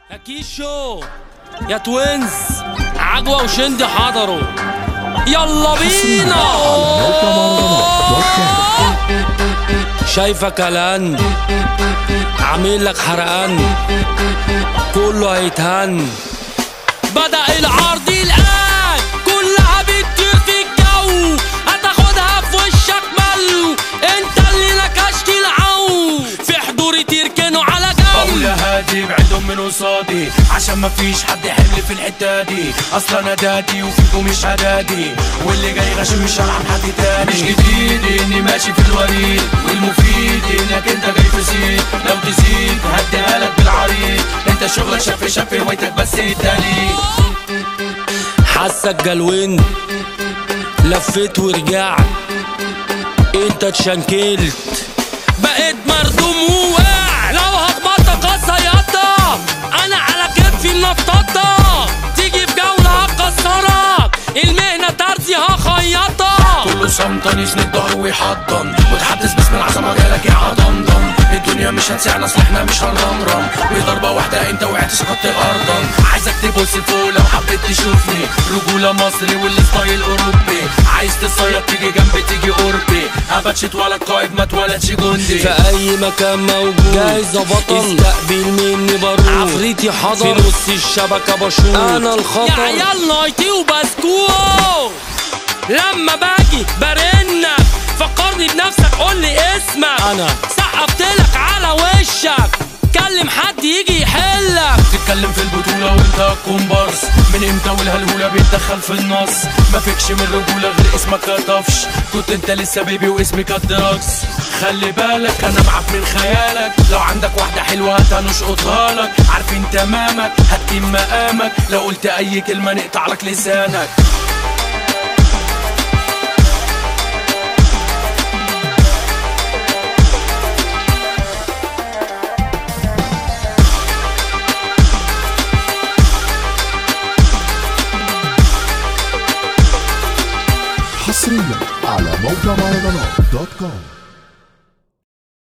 كيشو يا توينز عجوة وشندي حضروا يلا بينا شايفك الان عامل لك حرقان كله هيتهن بدأ العرض الآن كلها بتطير في الجو هتاخدها في وشك ملو انت اللي نكشت العو في حضوري تركنوا على بقول جنب يا هادي ابعدهم من قصادي عشان مفيش حد يحل في الحتة دي اصلا انا دادي وفيكم مش هدادي واللي جاي غشيم مش هلعب حد تاني مش جديد اني ماشي في الوريد والمفيد انك انت جاي في سيد لو تزيد هديها لك بالعريض انت شغلك شف شف هوايتك بس الدليل حاسك جلوين لفيت ورجعت انت اتشنكلت بقيت مردوم وواقع لو هخبطك هصيطك انا على كتفي منططك تيجي في جولة هكسرك المهنة ترزي هخيطك كله صمتان يسند ظهره ويحضن متحدث باسم العظمه جالك يا عضمضم الدنيا مش هتسعنا اصل احنا مش هنرمرم بضربه واحده انت وقعت سقطت ارضا عايزك تبص فوق لو حبيت تشوفني رجوله مصري والستايل اوروبي عايز تصيد تيجي جنبي تيجي قربي اباتشت ولا قائد ما اتولدش جندي في اي مكان موجود جاهز يا بطل استقبل مني بارود عفريتي حضر في نص الشبكه بشوط انا الخطر يا عيال نايتي وبسكوت لما باجي برنك فكرني بنفسك قول لي اسمك انا سقفتلك على وشك كلم حد يجي يحلك تتكلم في البطولة وانت كومبارس من امتى والهلهولة بيتدخل في النص ما فيكش من رجولة غير اسمك كطفش كنت انت لسه بيبي واسمك الدراكس خلي بالك انا معاك من خيالك لو عندك واحدة حلوة هات هنشقطها لك عارفين تمامك هتقيم مقامك لو قلت اي كلمة نقطع لك لسانك حصريا على موقع مهرجانات دوت كوم